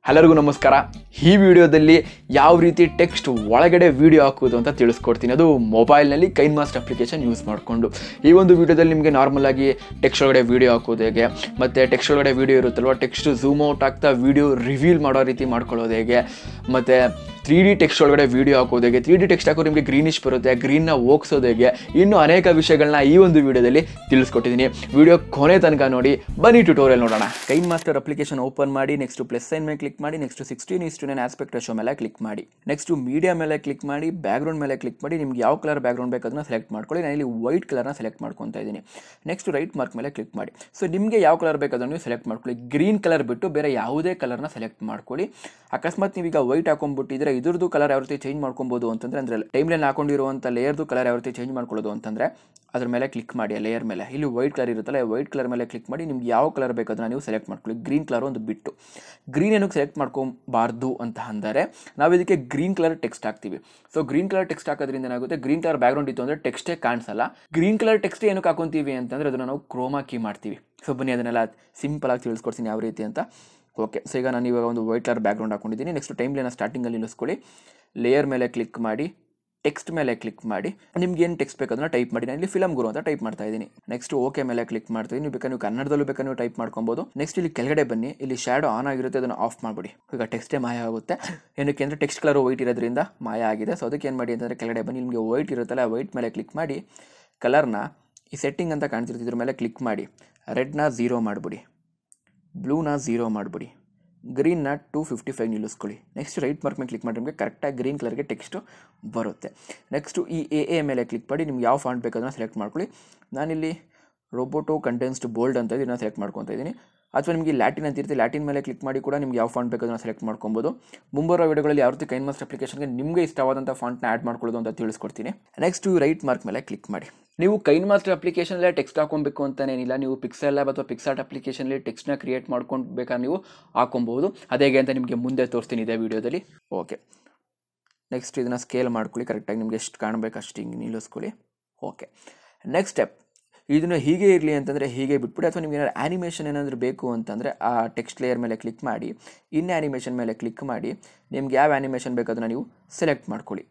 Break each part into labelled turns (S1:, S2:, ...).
S1: ಎಲ್ಲರಿಗೂ ನಮಸ್ಕಾರ ಈ ವಿಡಿಯೋದಲ್ಲಿ ಯಾವ ರೀತಿ ಟೆಕ್ಸ್ಟ್ ಒಳಗಡೆ ವಿಡಿಯೋ ಹಾಕೋದು ಅಂತ ತಿಳಿಸ್ಕೊಡ್ತೀನಿ ಅದು ಮೊಬೈಲ್ನಲ್ಲಿ ಕೈನ್ ಮಾಸ್ಟರ್ ಅಪ್ಲಿಕೇಶನ್ ಯೂಸ್ ಮಾಡಿಕೊಂಡು ಈ ಒಂದು ವಿಡಿಯೋದಲ್ಲಿ ನಿಮಗೆ ನಾರ್ಮಲ್ ಆಗಿ ಟೆಕ್ಸ್ಟ್ ಒಳಗಡೆ ವಿಡಿಯೋ ಹಾಕೋದು ಹೇಗೆ ಮತ್ತು ಟೆಕ್ಸ್ಟ್ ಒಳಗಡೆ ವಿಡಿಯೋ ಇರುತ್ತಲ್ವ ಟೆಕ್ಸ್ಟ್ ಝೂಮ್ ಔಟ್ ಆಗ್ತಾ ವಿಡಿಯೋ ರಿವೀಲ್ ಮಾಡೋ ರೀತಿ ಮಾಡ್ಕೊಳ್ಳೋದು ಹೇಗೆ ಮತ್ತು ತ್ರೀ ಡಿ ಟೆಕ್ಸ್ಟ್ ಒಳಗಡೆ ವಿಡಿಯೋ ಹಾಕೋದು ಹೇಗೆ ತ್ರೀ ಡಿ ಟೆಕ್ಸ್ಟ್ ಹಾಕೋ ನಿಮಗೆ ಗ್ರೀನಿಶ್ ಬರುತ್ತೆ ಗ್ರೀನ್ನ ಹೋಗ್ಸೋದು ಹೇಗೆ ಇನ್ನೂ ಅನೇಕ ವಿಷಯಗಳನ್ನ ಈ ಒಂದು ವಿಡಿಯೋದಲ್ಲಿ ತಿಳಿಸ್ಕೊಟ್ಟಿದ್ದೀನಿ ವಿಡಿಯೋ ಕೊನೆ ತನಕ ನೋಡಿ ಬನ್ನಿ ಟ್ಯೂಟೋರಿಯಲ್ ನೋಡೋಣ ಕೈನ್ ಮಾಸ್ಟರ್ ಅಪ್ಲಿಕೇಶನ್ ಓಪನ್ ಮಾಡಿ ನೆಕ್ಸ್ಟ್ ಪ್ಲಸ್ ಸೈನ್ ಮೇಲೆ ಕ್ಲಿಕ್ ಮಾಡಿ next sixteen is to nine aspect ratio ಮೇಲೆ ಕ್ಲಿಕ್ ಮಾಡಿ ನೆಕ್ಸ್ಟ್ ಮೀಡಿಯಾ ಮೇಲೆ ಕ್ಲಿಕ್ ಮಾಡಿ ಬ್ಯಾಕ್ಗ್ರೌಂಡ್ ಮೇಲೆ ಕ್ಲಿಕ್ ಮಾಡಿ ನಿಮ್ಗೆ ಯಾವ ಕಲರ್ ಬ್ಯಾಕ್ಗ್ರೌಂಡ್ ಬೇಕು ಅದನ್ನ ಸೆಲೆಕ್ಟ್ ಮಾಡ್ಕೊಳ್ಳಿ ನಾನು ಇಲ್ಲಿ ವೈಟ್ ಕಲರ್ನ ಸೆಲೆಕ್ಟ್ ಮಾಡ್ಕೊತಾ ಇದ್ದೀನಿ ನೆಕ್ಸ್ಟ್ ರೈಟ್ ಮಾರ್ಕ್ ಮೇಲೆ ಕ್ಲಿಕ್ ಮಾಡಿ ಸೊ ನಿಮಗೆ ಯಾವ ಕಲರ್ ಬೇಕು ಅದನ್ನು ನೀವು ಸೆಲೆಕ್ಟ್ ಮಾಡ್ಕೊಳ್ಳಿ ಗ್ರೀನ್ ಕಲರ್ ಬಿಟ್ಟು ಬೇರೆ ಯಾವುದೇ ಕಲರ್ನ ಸೆಲೆಕ್ಟ್ ಮಾಡ್ಕೊಳ್ಳಿ ಅಕಸ್ಮಾತ್ ನೀವೀಗ ವೈಟ್ ಹಾಕೊಂಡ್ಬಿಟ್ಟಿದ್ರೆ ಇದ್ರದ್ದು ಕಲರ್ ಯಾವ ರೀತಿ ಚೇಂಜ್ ಮಾಡ್ಕೊಬೋದು ಅಂತಂದ್ರೆ ಅಂದರೆ ಟೈಮ್ ಲೈನ್ ಹಾಕೊಂಡಿರುವಂಥ ಲೇಯರ್ದು ಕಲರ್ ಯಾವ ರೀತಿ ಚೇಂಜ್ ಮಾಡ್ಕೊಳ್ಳೋದು ಅಂತಂದರೆ ಅದ್ರ ಮೇಲೆ ಕ್ಲಿಕ್ ಮಾಡಿ ಲೇಯರ್ ಮೇಲೆ ಇಲ್ಲಿ ವೈಟ್ ಕಲರ್ ಇರುತ್ತಲ್ಲ ವೈಟ್ ಕಲರ್ ಮೇಲೆ ಕ್ಲಿಕ್ ಮಾಡಿ ನಿಮ್ಗೆ ಯಾವ ಕಲರ್ ಬೇಕು ಅದನ್ನ ನೀವು ಸೆಲೆಕ್ಟ್ ಮಾಡ್ಕೊಳ್ಳಿ ಗ್ರೀನ್ ಕಲರ್ ಒಂದು ಬಿಟ್ಟು ಗ್ರೀನ್ ಏನಕ್ಕೆ ಸೆಲೆಕ್ಟ್ ಮಾಡ್ಕೊಬಾರ್ದು ಅಂತ ಅಂದರೆ ನಾವು ಇದಕ್ಕೆ ಗ್ರೀನ್ ಕಲರ್ ಟೆಕ್ಸ್ಟ್ ಹಾಕ್ತೀವಿ ಸೊ ಗ್ರೀನ್ ಕಲರ್ ಟೆಕ್ಸ್ಟ್ ಹಾಕೋದ್ರಿಂದ ಏನಾಗುತ್ತೆ ಗ್ರೀನ್ ಕಲರ್ ಬ್ಯಾಕ್ಗ್ರೌಂಡ್ ಇತ್ತು ಅಂದರೆ ಟೆಕ್ಸ್ಟೇ ಕಾಣಿಸಲ್ಲ ಗ್ರೀನ್ ಕಲರ್ ಟೆಕ್ಸ್ಟ್ ಏನಕ್ಕೆ ಹಾಕೊಂತೀವಿ ಅಂತಂದರೆ ಅದನ್ನು ನಾವು ಕ್ರೋಮಾ ಕೀ ಮಾಡ್ತೀವಿ ಸೊ ಬನ್ನಿ ಅದನ್ನೆಲ್ಲ ಸಿಂಪಲ್ ಆಗಿ ತಿಳಿಸ್ಕೊಡ್ತೀನಿ ಯಾವ ರೀತಿ ಅಂತ ಓಕೆ ಸೊ ಈಗ ನಾನು ಇವಾಗ ಒಂದು ವೈಟ್ ಕಲರ್ ಬ್ಯಾಕ್ಗ್ರೌಂಡ್ ಹಾಕೊಂಡಿದ್ದೀನಿ ನೆಕ್ಸ್ಟ್ ಟೈಮ್ ಲೈನ ಸ್ಟಾರ್ಟಿಂಗಲ್ಲಿ ನಿಲ್ಲಿಸ್ಕೊಳ್ಳಿ ಲೇಯರ್ ಮೇಲೆ ಕ್ಲಿಕ್ ಮಾಡಿ ಟೆಕ್ಸ್ಟ್ ಮೇಲೆ ಕ್ಲಿಕ್ ಮಾಡಿ ನಿಮ್ಗೆ ಏನು ಟೆಕ್ಸ್ಟ್ ಬೇಕು ಅದನ್ನ ಟೈಪ್ ಮಾಡಿ ನಾನು ಇಲ್ಲಿ ಫಿಲಮ್ ಗುರು ಅಂತ ಟೈಪ್ ಮಾಡ್ತಾ ಇದ್ದೀನಿ ನೆಕ್ಸ್ಟ್ ಓಕೆ ಮೇಲೆ ಕ್ಲಿಕ್ ಮಾಡ್ತೀನಿ ನೀವು ಬೇಕಾದ್ರೆ ನೀವು ಕನ್ನಡದಲ್ಲೂ ಬೇಕಾದ್ರೆ ನೀವು ಟೈಪ್ ಮಾಡ್ಕೊಬೋದು ನೆಕ್ಸ್ಟ್ ಇಲ್ಲಿ ಕೆಳಗಡೆ ಬನ್ನಿ ಇಲ್ಲಿ ಶ್ಯಾಡೋ ಆನ್ ಆಗಿರುತ್ತೆ ಅದನ್ನು ಆಫ್ ಮಾಡಿಬಿಡಿ ಈಗ ಟೆಕ್ಸ್ಟೇ ಮಾಯ ಆಗುತ್ತೆ ಏನಕ್ಕೆ ಅಂದರೆ ಟೆಕ್ಸ್ಟ್ ಕಲರ್ ವೈಟ್ ಇರೋದ್ರಿಂದ ಮಾಯ ಆಗಿದೆ ಸೊ ಅದಕ್ಕೆ ಏನು ಮಾಡಿ ಅಂತಂದರೆ ಕೆಳಗಡೆ ಬನ್ನಿ ನಿಮಗೆ ವೈಟ್ ಇರುತ್ತಲ್ಲ ವೈಟ್ ಮೇಲೆ ಕ್ಲಿಕ್ ಮಾಡಿ ಕಲರ್ನ ಈ ಸೆಟ್ಟಿಂಗ್ ಅಂತ ಕಾಣಿಸಿರುತ್ತೆ ಇದ್ರ ಮೇಲೆ ಕ್ಲಿಕ್ ಮಾಡಿ ರೆಡ್ನ ಝೀರೋ ಮಾಡಿಬಿಡಿ ಬ್ಲೂನ ಝೀರೋ ಮಾಡಿಬಿಡಿ ಗ್ರೀನ್ನ ಟು ಫಿಫ್ಟಿ ಫೈವ್ ನಿಲ್ಲಿಸ್ಕೊಳ್ಳಿ ನೆಕ್ಸ್ಟ್ ರೈಟ್ ಮಾರ್ಕ್ ಮೇಲೆ ಕ್ಲಿಕ್ ಮಾಡಿ ನಿಮಗೆ ಕರೆಕ್ಟಾಗಿ ಗ್ರೀನ್ ಕಲರ್ಗೆ ಟೆಕ್ಸ್ಟು ಬರುತ್ತೆ ನೆಕ್ಸ್ಟು ಈ ಎ ಎ ಮೇಲೆ ಕ್ಲಿಕ್ ಮಾಡಿ ನಿಮ್ಗೆ ಯಾವ ಫಾಂಟ್ ಬೇಕು ಅದನ್ನು ಸೆಲೆಕ್ಟ್ ಮಾಡ್ಕೊಳ್ಳಿ ನಾನಿಲ್ಲಿ ರೋಬೋಟೋ ಕಂಟೆನ್ಸ್ಡ್ ಬೋಲ್ಡ್ ಅಂತ ಇದನ್ನು ಸೆಲೆಕ್ಟ್ ಮಾಡ್ಕೊತಾ ಇದ್ದೀನಿ ಅಥವಾ ನಿಮಗೆ ಲ್ಯಾಟಿನ್ ಅಂತ ಇರುತ್ತೆ ಲ್ಯಾಟಿನ್ ಮೇಲೆ ಕ್ಲಿಕ್ ಮಾಡಿ ಕೂಡ ನಿಮ್ಗೆ ಯಾವ ಫಾಂಟ್ ಬೇಕು ಅದನ್ನು ಸೆಲೆಕ್ಟ್ ಮಾಡ್ಕೊಬೋದು ಮುಂಬರೋ ವಿಡಿಯೋಗಳಲ್ಲಿ ಯಾವ ರೀತಿ ಕೈನ್ ಮಾಸ್ಟರ್ ಅಪ್ಲಿಕೇಶನ್ಗೆ ನಿಮಗೆ ಇಷ್ಟವಾದಂಥ ಫಾಂಟ್ನ ಆ್ಯಡ್ ಮಾಡ್ಕೊಳ್ಳೋದು ಅಂತ ತಿಳಿಸ್ಕೊಡ್ತೀನಿ ನೆಕ್ಸ್ಟ್ ರೈಟ್ ಮಾರ್ಕ್ ಮೇಲೆ ಕ್ಲಿಕ್ ಮಾಡಿ ನೀವು ಕೈನ್ ಮಾಸ್ಟರ್ ಅಪ್ಲಿಕೇಶನಲ್ಲೇ ಟೆಕ್ಸ್ಟ್ ಹಾಕೊಬೇಕು ಅಂತೇನಿಲ್ಲ ನೀವು ಪಿಕ್ಸೆಲ್ ಲ್ಯಾಬ್ ಅಥವಾ ಪಿಕ್ಸಾರ್ಟ್ ಅಪ್ಲಿಕೇಶನಲ್ಲಿ ಟೆಕ್ಸ್ಟ್ನ ಕ್ರಿಯೇಟ್ ಮಾಡ್ಕೊಂಡು ಬೇಕಾದ್ರೆ ನೀವು ಹಾಕೊಬೋದು ಅದೇಗೆ ಅಂತ ನಿಮಗೆ ಮುಂದೆ ತೋರಿಸ್ತೀನಿ ಇದೇ ವಿಡಿಯೋದಲ್ಲಿ ಓಕೆ ನೆಕ್ಸ್ಟ್ ಇದನ್ನು ಸ್ಕೇಲ್ ಮಾಡ್ಕೊಳ್ಳಿ ಕರೆಕ್ಟಾಗಿ ನಿಮ್ಗೆ ಎಷ್ಟು ಕಾಣಬೇಕು ಅಷ್ಟು ಹಿಂಗೆ ನಿಲ್ಲಿಸ್ಕೊಳ್ಳಿ ಓಕೆ ನೆಕ್ಸ್ಟ್ ಸ್ಟೆಪ್ ಇದನ್ನು ಹೀಗೆ ಇರಲಿ ಅಂತಂದರೆ ಹೀಗೆ ಬಿಟ್ಬಿಡಿ ಅಥವಾ ನಿಮ್ಗೆ ಏನಾದ್ರು ಆ್ಯನಿಮೇಷನ್ ಏನಾದರೂ ಬೇಕು ಅಂತಂದರೆ ಆ ಟೆಕ್ಸ್ಟ್ ಲೇಯರ್ ಮೇಲೆ ಕ್ಲಿಕ್ ಮಾಡಿ ಇನ್ ಆ್ಯನಿಮೇಷನ್ ಮೇಲೆ ಕ್ಲಿಕ್ ಮಾಡಿ ನಿಮ್ಗೆ ಯಾವ ಆ್ಯನಿಮೇಷನ್ ಬೇಕು ಅದನ್ನು ನೀವು ಸೆಲೆಕ್ಟ್ ಮಾಡ್ಕೊಳ್ಳಿ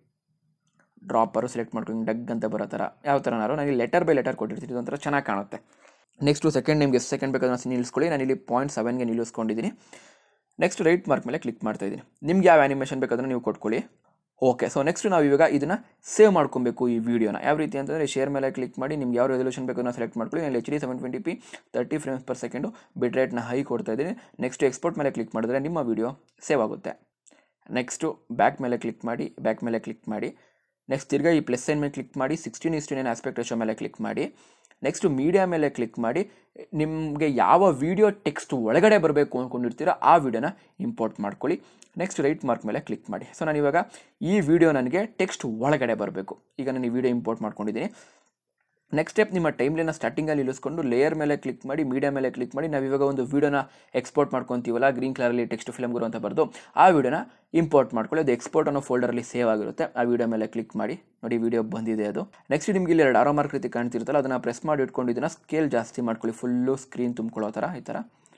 S1: ಡ್ರಾಪರು ಸೆಲೆಕ್ಟ್ ಮಾಡ್ಕೊಂಡು ಡಗ್ ಅಂತ ಬರೋ ಥರ ಯಾವ ಥರನಾರು ನನಗೆ ಲೆಟರ್ ಬೈ ಲೆಟರ್ ಕೊಟ್ಟಿರ್ತೀನಿ ಇದೊಂಥರ ಚೆನ್ನಾಗಿ ಕಾಣುತ್ತೆ ನೆಕ್ಸ್ಟು ಸೆಕೆಂಡ್ ನಿಮ್ಗೆ ಎಷ್ಟು ಸೆಕೆಂಡ್ ಬೇಕಾದ್ರೆ ನಿಲ್ಲಿಸ್ಕೊಳ್ಳಿ ನಾನು ಇಲ್ಲಿ ಪಾಯಿಂಟ್ ಸೆವೆನ್ಗೆ ನಿಲ್ಲಿಸ್ಕೊಂಡಿದ್ದೀನಿ ನೆಕ್ಸ್ಟ್ ರೈಟ್ ಮಾರ್ಕ್ ಮೇಲೆ ಕ್ಲಿಕ್ ಮಾಡ್ತಾ ಇದ್ದೀನಿ ನಿಮ್ಗೆ ಯಾವ ಆ್ಯನಿಮೇಷನ್ ಬೇಕಾದ್ರೆ ನೀವು ಕೊಟ್ಕೊಳ್ಳಿ ಓಕೆ ಸೊ ನೆಕ್ಸ್ಟ್ ನಾವು ಇವಾಗ ಇದನ್ನು ಸೇವ್ ಮಾಡ್ಕೊಬೇಕು ಈ ವಿಡಿಯೋನ ಯಾವ ರೀತಿ ಅಂತಂದರೆ ಶೇರ್ ಮೇಲೆ ಕ್ಲಿಕ್ ಮಾಡಿ ನಿಮ್ಗೆ ಯಾವ ರೆಸಲ್ಯೂಷನ್ ಬೇಕು ಅದನ್ನು ಸೆಲೆಕ್ಟ್ ಮಾಡ್ಕೊಳ್ಳಿ ನಾನು H D seven twenty P thirty frames per second bit ರೇಟ್ನ ಹೈ ಕೊಡ್ತಾ ಇದ್ದೀನಿ ನೆಕ್ಸ್ಟ್ ಎಕ್ಸ್ಪೋರ್ಟ್ ಮೇಲೆ ಕ್ಲಿಕ್ ಮಾಡಿದ್ರೆ ನಿಮ್ಮ ವಿಡಿಯೋ ಸೇವ್ ಆಗುತ್ತೆ ನೆಕ್ಸ್ಟು ಬ್ಯಾಕ್ ಮೇಲೆ ಕ್ಲಿಕ್ ಮಾಡಿ ಬ್ಯಾಕ್ ಮೇಲೆ ಕ್ಲಿಕ್ ಮಾಡಿ ನೆಕ್ಸ್ಟ್ ತಿರ್ಗಾ ಈ ಪ್ಲಸ್ ಸೈನ್ ಮೇಲೆ ಕ್ಲಿಕ್ ಮಾಡಿ sixteen is to nine aspect ratio ಮೇಲೆ ಕ್ಲಿಕ್ ಮಾಡಿ ನೆಕ್ಸ್ಟ್ ಮೀಡಿಯಾ ಮೇಲೆ ಕ್ಲಿಕ್ ಮಾಡಿ ನಿಮಗೆ ಯಾವ ವಿಡಿಯೋ ಟೆಕ್ಸ್ಟ್ ಒಳಗಡೆ ಬರಬೇಕು ಅಂದ್ಕೊಂಡಿರ್ತೀರೋ ಆ ವಿಡಿಯೋನ ಇಂಪೋರ್ಟ್ ಮಾಡ್ಕೊಳ್ಳಿ ನೆಕ್ಸ್ಟ್ ರೈಟ್ ಮಾರ್ಕ್ ಮೇಲೆ ಕ್ಲಿಕ್ ಮಾಡಿ ಸೊ ನಾನು ಇವಾಗ ಈ ವಿಡಿಯೋ ನನಗೆ ಟೆಕ್ಸ್ಟ್ ಒಳಗಡೆ ಬರಬೇಕು ಈಗ ನಾನು ಈ ವಿಡಿಯೋ ಇಂಪೋರ್ಟ್ ಮಾಡ್ಕೊಂಡಿದ್ದೀನಿ ನೆಕ್ಸ್ಟ್ ಸ್ಟೆಪ್ ನಿಮ್ಮ ಟೈಮ್ಲೈನ ಸ್ಟಾರ್ಟಿಂಗಲ್ಲಿ ಇಳಿಸ್ಕೊಂಡು ಲೇಯರ್ ಮೇಲೆ ಕ್ಲಿಕ್ ಮಾಡಿ ಮೀಡಿಯಾ ಮೇಲೆ ಕ್ಲಿಕ್ ಮಾಡಿ ನಾವು ಇವಾಗ ಒಂದು ವೀಡಿಯೋನ ಎಕ್ಸ್ಪೋರ್ಟ್ ಮಾಡ್ಕೊತೀವಲ್ಲ ಗ್ರೀನ್ ಕಲರಲ್ಲಿ ಟೆಕ್ಸ್ಟ್ ಫಿಲಮ್ ಗುರು ಅಂತ ಬರೆದು ಆ ವಿಡಿಯೋನ ಇಂಪೋರ್ಟ್ ಮಾಡ್ಕೊಳ್ಳಿ ಅದು ಎಕ್ಸ್ಪೋರ್ಟ್ ಅನ್ನೋ ಫೋಲ್ಡರಲ್ಲಿ ಸೇವ್ ಆಗಿರುತ್ತೆ ಆ ವಿಡಿಯೋ ಮೇಲೆ ಕ್ಲಿಕ್ ಮಾಡಿ ನೋಡಿ ವಿಡಿಯೋ ಬಂದಿದೆ ಅದು ನೆಕ್ಸ್ಟ್ ನಿಮಗೆ ಇಲ್ಲಿ ಎರಡು ಆರೋ ಮಾರ್ಕ್ ರೀತಿ ಕಾಣ್ತಿರುತ್ತಲ್ಲ ಅದನ್ನು ಪ್ರೆಸ್ ಮಾಡಿ ಇಟ್ಕೊಂಡು ಇದನ್ನು ಸ್ಕೇಲ್ ಜಾಸ್ತಿ ಮಾಡ್ಕೊಳ್ಳಿ ಫುಲ್ಲು ಸ್ಕ್ರೀನ್ ತುಂಬ್ಕೊಳ್ಳೋ ಥರ ಈ ಥರ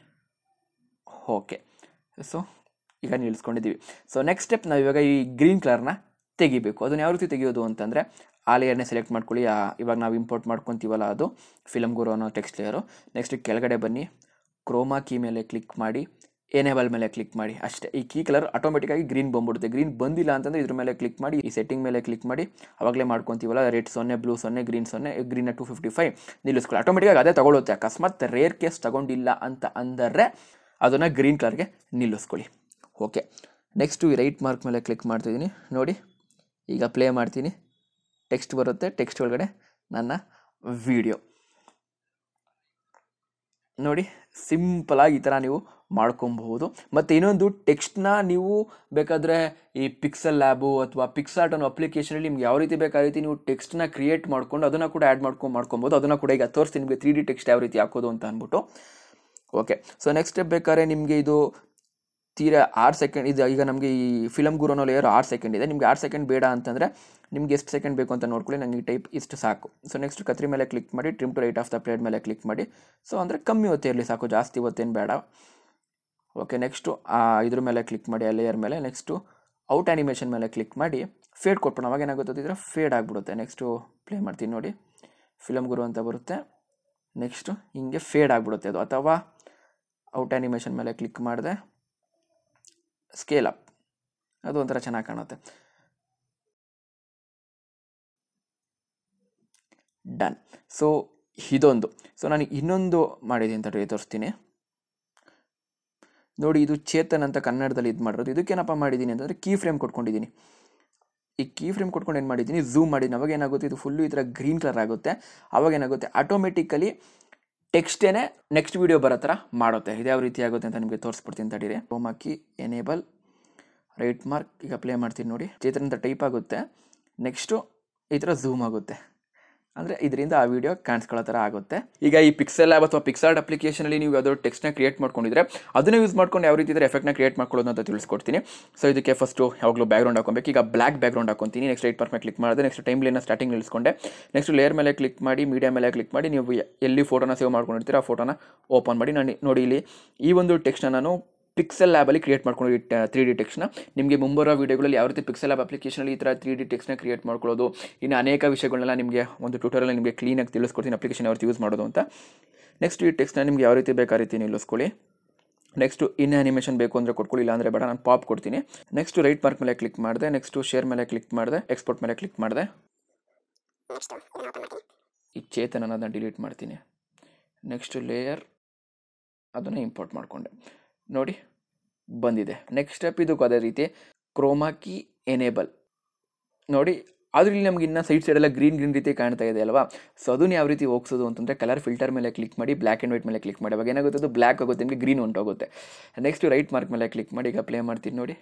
S1: ಓಕೆ ಸೊ ಈಗ ನಿಲ್ಲಿಸ್ಕೊಂಡಿದ್ದೀವಿ ಸೊ ನೆಕ್ಸ್ಟ್ ಸ್ಟೆಪ್ ನಾವು ಇವಾಗ ಈ ಗ್ರೀನ್ ಕಲರ್ನ ತೆಗಿಬೇಕು ಅದನ್ನು ಯಾವ ರೀತಿ ತೆಗೆಯೋದು ಅಂತಂದರೆ ಆ ಲೇಯರ್ನೇ ಸೆಲೆಕ್ಟ್ ಮಾಡ್ಕೊಳ್ಳಿ ಆ ಇವಾಗ ನಾವು ಇಂಪೋರ್ಟ್ ಮಾಡ್ಕೊತೀವಲ್ಲ ಅದು ಫಿಲಮ್ ಗುರು ಅನ್ನೋ ಟೆಕ್ಸ್ಟ್ ಲೇಯರು ನೆಕ್ಸ್ಟ್ ಕೆಳಗಡೆ ಬನ್ನಿ ಕ್ರೋಮಾ ಕೀ ಮೇಲೆ ಕ್ಲಿಕ್ ಮಾಡಿ ಎನೇಬಲ್ ಮೇಲೆ ಕ್ಲಿಕ್ ಮಾಡಿ ಅಷ್ಟೇ ಈ ಕೀ ಕಲರ್ ಆಟೋಮೆಟಿಕ್ಕಾಗಿ ಗ್ರೀನ್ ಬಂದ್ಬಿಡುತ್ತೆ ಗ್ರೀನ್ ಬಂದಿಲ್ಲ ಅಂತಂದರೆ ಇದ್ರ ಮೇಲೆ ಕ್ಲಿಕ್ ಮಾಡಿ ಈ ಸೆಟ್ಟಿಂಗ್ ಮೇಲೆ ಕ್ಲಿಕ್ ಮಾಡಿ ಅವಾಗಲೇ ಮಾಡ್ಕೊತೀವಲ್ಲ ರೆಡ್ ಸೊನ್ನೆ ಬ್ಲೂ ಸೊನ್ನೆ ಗ್ರೀನ್ ಸೊನ್ನೆ ಗ್ರೀನ್ ಟು ಫಿಫ್ಟಿ ಫೈವ್ ನಿಲ್ಲಿಸ್ಕೊಳ್ಳಿ ಆಟೋಮೆಟಿಕ್ಕಾಗಿ ಅದೇ ತಗೊಳುತ್ತೆ ಅಕಸ್ಮಾತ್ ರೇರ್ ಕೇಸ್ ತಗೊಂಡಿಲ್ಲ ಅಂತ ಅಂದರೆ ಅದನ್ನು ಗ್ರೀನ್ ಕಲರ್ಗೆ ನಿಲ್ಲಿಸ್ಕೊಳ್ಳಿ ಓಕೆ ನೆಕ್ಸ್ಟು ಈ ರೈಟ್ ಮಾರ್ಕ್ ಮೇಲೆ ಕ್ಲಿಕ್ ಮಾಡ್ತಿದ್ದೀನಿ ನೋಡಿ ಈಗ ಪ್ಲೇ ಮಾಡ್ತೀನಿ ಟೆಕ್ಸ್ಟ್ ಬರುತ್ತೆ ಟೆಕ್ಸ್ಟ್ ಒಳಗಡೆ ನನ್ನ ವಿಡಿಯೋ ನೋಡಿ ಸಿಂಪಲಾಗಿ ಈ ಥರ ನೀವು ಮಾಡ್ಕೊಬಹುದು ಮತ್ತು ಇನ್ನೊಂದು ಟೆಕ್ಸ್ಟ್ನ ನೀವು ಬೇಕಾದರೆ ಈ ಪಿಕ್ಸೆಲ್ ಲ್ಯಾಬು ಅಥವಾ ಪಿಕ್ಸಾರ್ಟ್ ಅನ್ನೋ ಅಪ್ಲಿಕೇಶನಲ್ಲಿ ನಿಮ್ಗೆ ಯಾವ ರೀತಿ ಬೇಕಾದ ರೀತಿ ನೀವು ಟೆಕ್ಸ್ಟ್ನ ಕ್ರಿಯೇಟ್ ಮಾಡ್ಕೊಂಡು ಅದನ್ನು ಕೂಡ ಆ್ಯಡ್ ಮಾಡ್ಕೊಂಡು ಮಾಡ್ಕೊಬೋದು ಅದನ್ನು ಕೂಡ ಈಗ ತೋರಿಸ್ತೀನಿ ನಿಮಗೆ ತ್ರೀ ಡಿ ಟೆಕ್ಸ್ಟ್ ಯಾವ ರೀತಿ ಹಾಕೋದು ಅಂತ ಅಂದ್ಬಿಟ್ಟು ಓಕೆ ಸೊ ನೆಕ್ಸ್ಟ್ ಸ್ಟೆಪ್ ಬೇಕಾದ್ರೆ ನಿಮಗೆ ಇದು ತೀರಾ ಆರು ಸೆಕೆಂಡ್ ಇದು ಈಗ ನಮಗೆ ಈ ಫಿಲಮ್ ಗುರು ಅನ್ನೋ ಲೇಯರ್ ಆರು ಸೆಕೆಂಡ್ ಇದೆ ನಿಮಗೆ ಆರು ಸೆಕೆಂಡ್ ಬೇಡ ಅಂತಂದರೆ ನಿಮ್ಗೆ ಎಷ್ಟು ಸೆಕೆಂಡ್ ಬೇಕು ಅಂತ ನೋಡ್ಕೊಳ್ಳಿ ನನಗೆ ಈ ಟೈಪ್ ಇಷ್ಟು ಸಾಕು ಸೊ ನೆಕ್ಸ್ಟ್ ಕತ್ರಿ ಮೇಲೆ ಕ್ಲಿಕ್ ಮಾಡಿ trim to right of the plate ಮೇಲೆ ಕ್ಲಿಕ್ ಮಾಡಿ ಸೊ ಅಂದರೆ ಕಮ್ಮಿ ಹೊತ್ತೇ ಇರಲಿ ಸಾಕು ಜಾಸ್ತಿ ಹೊತ್ತೇನು ಬೇಡ ಓಕೆ ನೆಕ್ಸ್ಟು ಇದ್ರ ಮೇಲೆ ಕ್ಲಿಕ್ ಮಾಡಿ ಆ ಲೇಯರ್ ಮೇಲೆ ನೆಕ್ಸ್ಟು ಔಟ್ ಆ್ಯನಿಮೇಷನ್ ಮೇಲೆ ಕ್ಲಿಕ್ ಮಾಡಿ ಫೇಡ್ ಕೊಟ್ಬಿಡೋಣ ಅವಾಗ ಏನಾಗುತ್ತೆ ಅಂತಿದ್ರೆ ಫೇಡ್ ಆಗಿಬಿಡುತ್ತೆ ನೆಕ್ಸ್ಟು ಪ್ಲೇ ಮಾಡ್ತೀನಿ ನೋಡಿ ಫಿಲಮ್ ಗುರು ಅಂತ ಬರುತ್ತೆ ನೆಕ್ಸ್ಟು ಹಿಂಗೆ ಫೇಡ್ ಆಗಿಬಿಡುತ್ತೆ ಅದು ಅಥವಾ ಔಟ್ ಆ್ಯನಿಮೇಷನ್ ಮೇಲೆ ಕ್ಲಿಕ್ ಮಾಡಿದೆ ಸ್ಕೇಲ್ ಅಪ್ ಅದು ಒಂಥರ ಚೆನ್ನಾಗಿ ಕಾಣುತ್ತೆ ಡನ್ ಸೊ ಇದೊಂದು ಸೊ ನಾನು ಇನ್ನೊಂದು ಮಾಡಿದ್ದೀನಿ ಅಂತ ಹೇಳಿ ತೋರಿಸ್ತೀನಿ ನೋಡಿ ಇದು ಚೇತನ್ ಅಂತ ಕನ್ನಡದಲ್ಲಿ ಇದು ಮಾಡಿರೋದು ಇದಕ್ಕೇನಪ್ಪ ಮಾಡಿದ್ದೀನಿ ಅಂತಂದರೆ ಕೀ ಫ್ರೇಮ್ ಕೊಟ್ಕೊಂಡಿದ್ದೀನಿ ಈ ಕೀ ಫ್ರೇಮ್ ಕೊಟ್ಕೊಂಡು ಏನು ಮಾಡಿದ್ದೀನಿ ಝೂಮ್ ಮಾಡಿದ್ದೀನಿ ಅವಾಗ ಏನಾಗುತ್ತೆ ಇದು ಫುಲ್ಲು ಈ ಥರ ಗ್ರೀನ್ ಕಲರ್ ಆಗುತ್ತೆ ಅವಾಗ ಏನಾಗುತ್ತೆ ಆಟೋಮೆಟಿಕಲಿ ಟೆಕ್ಸ್ಟೇನೆ ನೆಕ್ಸ್ಟ್ ವೀಡಿಯೋ ಬರೋ ಥರ ಮಾಡುತ್ತೆ ಇದು ಯಾವ ರೀತಿ ಆಗುತ್ತೆ ಅಂತ ನಿಮಗೆ ತೋರಿಸ್ಬಿಡ್ತೀನಿ ತಡೀರಿ ಹೋಮ್ ಹಾಕಿ ಎನೇಬಲ್ ರೈಟ್ ಮಾರ್ಕ್ ಈಗ ಪ್ಲೇ ಮಾಡ್ತೀನಿ ನೋಡಿ ಚೇತನ್ ಅಂತ ಟೈಪ್ ಆಗುತ್ತೆ ನೆಕ್ಸ್ಟು ಈ ಥರ ಝೂಮ್ ಆಗುತ್ತೆ ಅಂದರೆ ಇದರಿಂದ ಆ ವಿಡಿಯೋ ಕಾಣಿಸ್ಕೊಳ್ಳೋ ಥರ ಆಗುತ್ತೆ ಈಗ ಈ ಪಿಕ್ಸೆಲ್ ಆ್ಯಪ್ ಅಥವಾ ಪಿಕ್ಸಾರ್ಟ್ ಅಪ್ಲಿಕೇಶನಲ್ಲಿ ನೀವು ಯಾವ್ದಾದ್ರು ಟೆಕ್ಸ್ಟ್ನ ಕ್ರಿಯೇಟ್ ಮಾಡ್ಕೊಂಡಿದ್ರೆ ಅದನ್ನ ಯೂಸ್ ಮಾಡ್ಕೊಂಡು ಯಾವ ರೀತಿ ಇದ್ರೆ ಎಫೆಕ್ಟ್ನ ಕ್ರಿಯೇಟ್ ಮಾಡ್ಕೊಳ್ಳೋದು ಅಂತ ತಿಳಿಸ್ಕೊಡ್ತೀನಿ ಸೊ ಇದಕ್ಕೆ ಫಸ್ಟು ಯಾವಾಗಲೂ ಬ್ಯಾಕ್ಗ್ರೌಂಡ್ ಹಾಕೊಬೇಕು ಈಗ ಬ್ಲ್ಯಾಕ್ ಬ್ಯಾಕ್ಗ್ರೌಂಡ್ ಹಾಕೊತೀನಿ ನೆಕ್ಸ್ಟ್ ರೈಟ್ ಮಾರ್ಕ್ ಮೇಲೆ ಕ್ಲಿಕ್ ಮಾಡಿದೆ ನೆಕ್ಸ್ಟ್ ಟೈಮ್ ಲೈನ ಸ್ಟಾರ್ಟಿಂಗ್ ನಿಲ್ಲಿಸ್ಕೊಂಡೆ ನೆಕ್ಸ್ಟ್ ಲೇಯರ್ ಮೇಲೆ ಕ್ಲಿಕ್ ಮಾಡಿ ಮೀಡಿಯಾ ಮೇಲೆ ಕ್ಲಿಕ್ ಮಾಡಿ ನೀವು ಎಲ್ಲಿ ಫೋಟೋನ ಸೇವ್ ಮಾಡ್ಕೊಂಡಿರ್ತೀರ ಆ ಫೋಟೋನ ಓಪನ್ ಮಾಡಿ ನಾನು ನೋಡಿ ಇಲ್ಲಿ ಈ ಒಂದು ಟೆಕ್ಸ್ಟ್ನ ನಾನು ಪಿಕ್ಸೆಲ್ ಲ್ಯಾಬಲ್ಲಿ ಕ್ರಿಯೇಟ್ ಮಾಡ್ಕೊಂಡು ತ್ರೀ ಡಿ ಟೆಕ್ಸ್ಟ್ನ ನಿಮಗೆ ಮುಂಬರೋ ವೀಡಿಯೋಗಳಲ್ಲಿ ಯಾವ ರೀತಿ ಪಿಕ್ಸೆಲ್ ಲ್ಯಾಬ್ ಅಪ್ಲಿಕೇಶನಲ್ಲಿ ಈ ಥರ ತ್ರೀ ಡಿ ಟೆಕ್ಸ್ಟ್ನ ಕ್ರಿಯೇಟ್ ಮಾಡ್ಕೊಳ್ಳೋದು ಇನ್ನು ಅನೇಕ ವಿಷಯಗಳನ್ನೆಲ್ಲ ನಿಮಗೆ ಒಂದು ಟ್ಯೂಟೋರಿಯಲ್ ನಿಮಗೆ ಕ್ಲೀನಾಗಿ ತಿಳಿಸ್ಕೊಡ್ತೀನಿ ಅಪ್ಲಿಕೇಶನ್ ಯಾವ ರೀತಿ ಯೂಸ್ ಮಾಡೋದು ಅಂತ ನೆಕ್ಸ್ಟ್ ಈ ಟೆಕ್ಸ್ಟ್ನ ನಿಮ್ಗೆ ಯಾವ ರೀತಿ ಬೇಕಾ ರೀತಿ ನಿಲ್ಲಿಸ್ಕೊಳ್ಳಿ ನೆಕ್ಸ್ಟು ಇನ್ ಆನಿಮೇಷನ್ ಬೇಕು ಅಂದರೆ ಕೊಟ್ಕೊಳ್ಳಿ ಇಲ್ಲ ಅಂದರೆ ಬೇಡ ನಾನು ಪಾಪ್ ಕೊಡ್ತೀನಿ ನೆಕ್ಸ್ಟ್ ರೈಟ್ ಮಾರ್ಕ್ ಮೇಲೆ ಕ್ಲಿಕ್ ಮಾಡಿದೆ ನೆಕ್ಸ್ಟು ಶೇರ್ ಮೇಲೆ ಕ್ಲಿಕ್ ಮಾಡಿದೆ ಎಕ್ಸ್ಪೋರ್ಟ್ ಮೇಲೆ ಕ್ಲಿಕ್ ಮಾಡಿದೆ ಈ ಚೇತನ್ ಅನ್ನೋದನ್ನ ಡಿಲೀಟ್ ಮಾಡ್ತೀನಿ ನೆಕ್ಸ್ಟ್ ಲೇಯರ್ ಅದನ್ನು ಇಂಪೋರ್ಟ್ ಮಾಡಿಕೊಂಡೆ ನೋಡಿ ಬಂದಿದೆ ನೆಕ್ಸ್ಟ್ ಸ್ಟೆಪ್ ಇದಕ್ಕೂ ಅದೇ ರೀತಿ ಕ್ರೋಮಾಕಿ ಎನೇಬಲ್ ನೋಡಿ ಆದ್ರೆ ಇಲ್ಲಿ ನಮ್ಗೆ ಇನ್ನೂ ಸೈಡ್ ಸೈಡೆಲ್ಲ ಗ್ರೀನ್ ಗ್ರೀನ್ ರೀತಿ ಕಾಣ್ತಾ ಇದೆ ಅಲ್ವಾ ಸೊ ಅದನ್ನ ಯಾವ ರೀತಿ ಹೋಗ್ಸೋದು ಅಂತಂದರೆ ಕಲರ್ ಫಿಲ್ಟರ್ ಮೇಲೆ ಕ್ಲಿಕ್ ಮಾಡಿ ಬ್ಲ್ಯಾಕ್ ಆ್ಯಂಡ್ ವೈಟ್ ಮೇಲೆ ಕ್ಲಿಕ್ ಮಾಡಿ ಅವಾಗ ಏನಾಗುತ್ತೆ ಅದು ಬ್ಲ್ಯಾಕ್ ಆಗುತ್ತೆ ನಿಮಗೆ ಗ್ರೀನ್ ಹೊಂಟೋಗುತ್ತೆ ನೆಕ್ಸ್ಟ್ ರೈಟ್ ಮಾರ್ಕ್ ಮೇಲೆ ಕ್ಲಿಕ್ ಮಾಡಿ ಈಗ ಪ್ಲೇ ಮಾಡ್ತೀನಿ ನೋಡಿ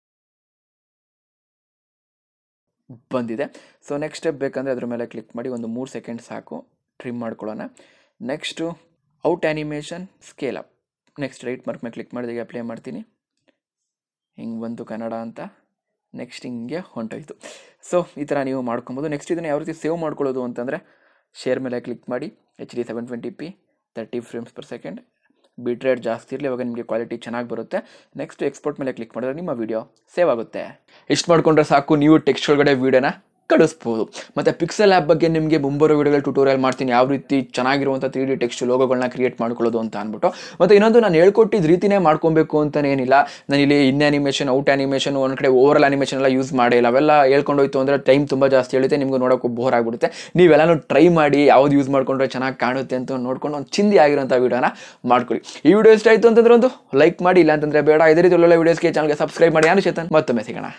S1: ಬಂದಿದೆ ಸೊ ನೆಕ್ಸ್ಟ್ ಸ್ಟೆಪ್ ಬೇಕಂದರೆ ಅದ್ರ ಮೇಲೆ ಕ್ಲಿಕ್ ಮಾಡಿ ಒಂದು ಮೂರು ಸೆಕೆಂಡ್ ಸಾಕು ಟ್ರಿಮ್ ಮಾಡ್ಕೊಳ್ಳೋಣ next out animation scale up next right mark ಮೇಲೆ ಕ್ಲಿಕ್ ಮಾಡಿದಾಗ ಅಪ್ಲೈ ಮಾಡ್ತೀನಿ ಹಿಂಗೆ ಬಂತು ಕನ್ನಡ ಅಂತ ನೆಕ್ಸ್ಟ್ ಹಿಂಗೆ ಹೊಂಟೋಯ್ತು ಸೊ ಈ ಥರ ನೀವು ಮಾಡ್ಕೊಬೋದು ನೆಕ್ಸ್ಟ್ ಇದನ್ನು ಯಾವ ರೀತಿ ಸೇವ್ ಮಾಡ್ಕೊಳ್ಳೋದು ಅಂತಂದರೆ ಶೇರ್ ಮೇಲೆ ಕ್ಲಿಕ್ ಮಾಡಿ H D seven twenty P thirty frames per second bit rate ಜಾಸ್ತಿ ಇರಲಿ ಅವಾಗ ನಿಮಗೆ ಕ್ವಾಲಿಟಿ ಚೆನ್ನಾಗಿ ಬರುತ್ತೆ ನೆಕ್ಸ್ಟ್ ಎಕ್ಸ್ಪೋರ್ಟ್ ಮೇಲೆ ಕ್ಲಿಕ್ ಮಾಡಿದ್ರೆ ನಿಮ್ಮ ವಿಡಿಯೋ ಸೇವ್ ಆಗುತ್ತೆ ಇಷ್ಟು ಮಾಡ್ಕೊಂಡ್ರೆ ಸಾಕು ನೀವು ಟೆಕ್ಸ್ಟ್ ಒಳಗಡೆ ವೀಡಿಯೋನ ಕಳಿಸ್ಬೋದು ಮತ್ತು ಪಿಕ್ಸೆಲ್ ಆ್ಯಪ್ ಬಗ್ಗೆ ನಿಮಗೆ ಮುಂಬರೋ ವಿಡಿಯೋಗಳು ಟ್ಯೂಟೋರಿಯಲ್ ಮಾಡ್ತೀನಿ ಯಾವ ರೀತಿ ಚೆನ್ನಾಗಿರುವಂಥ ತ್ರೀ ಡಿ ಟೆಕ್ಸ್ಟ್ ಲೋಗೋಗಳನ್ನ ಕ್ರಿಯೇಟ್ ಮಾಡ್ಕೊಳ್ಳೋದು ಅಂತ ಅಂದ್ಬಿಟ್ಟು ಮತ್ತು ಇನ್ನೊಂದು ನಾನು ಹೇಳ್ಕೊಟ್ಟಿದ್ದ ರೀತಿನೇ ಮಾಡ್ಕೊಬೇಕು ಅಂತಲೇ ಏನಿಲ್ಲ ನಾನು ಇಲ್ಲಿ ಇನ್ ಆನಿಮೇಷನ್ ಔಟ್ ಆನಿಮೇಷನ್ ಒಂದು ಕಡೆ ಓವರ್ ಆನಿಮೇಷನ್ ಎಲ್ಲ ಯೂಸ್ ಮಾಡಿಲ್ಲ ಅವೆಲ್ಲ ಹೇಳ್ಕೊಂಡೋಯ್ತು ಅಂದರೆ ಟೈಮ್ ತುಂಬ ಜಾಸ್ತಿ ಹೇಳುತ್ತೆ ನಿಮ್ಗೆ ನೋಡೋಕ್ಕೂ ಬೋರ್ ಆಗಿಬಿಡುತ್ತೆ ನೀವೆಲ್ಲನೂ ಟ್ರೈ ಮಾಡಿ ಯಾವ್ದು ಯೂಸ್ ಮಾಡ್ಕೊಂಡ್ರೆ ಚೆನ್ನಾಗಿ ಕಾಣುತ್ತೆ ಅಂತ ನೋಡ್ಕೊಂಡು ಒಂದು ಚಿಂದಿ ಆಗಿರೋಂಥ ವಿಡಿಯೋನ ಮಾಡ್ಕೊಳ್ಳಿ ಈ ವಿಡಿಯೋ ಇಷ್ಟ ಆಯಿತು ಅಂತಂದ್ರೆ ಒಂದು ಲೈಕ್ ಮಾಡಿ ಇಲ್ಲ ಅಂತಂದರೆ ಬೇಡ ಇದೇ ರೀತಿ ಒಳ್ಳೊಳ್ಳೆ ವಿಡಿಯೋಸ್ಗೆ ಚಾನಲ್ಗೆ ಸಬ್ಸ್ಕ್ರೈಬ್ ಮಾಡಿ ನಾನು ಚೇತನ್ ಮತ್ತೊಮ್ಮೆ ಸಿಗೋಣ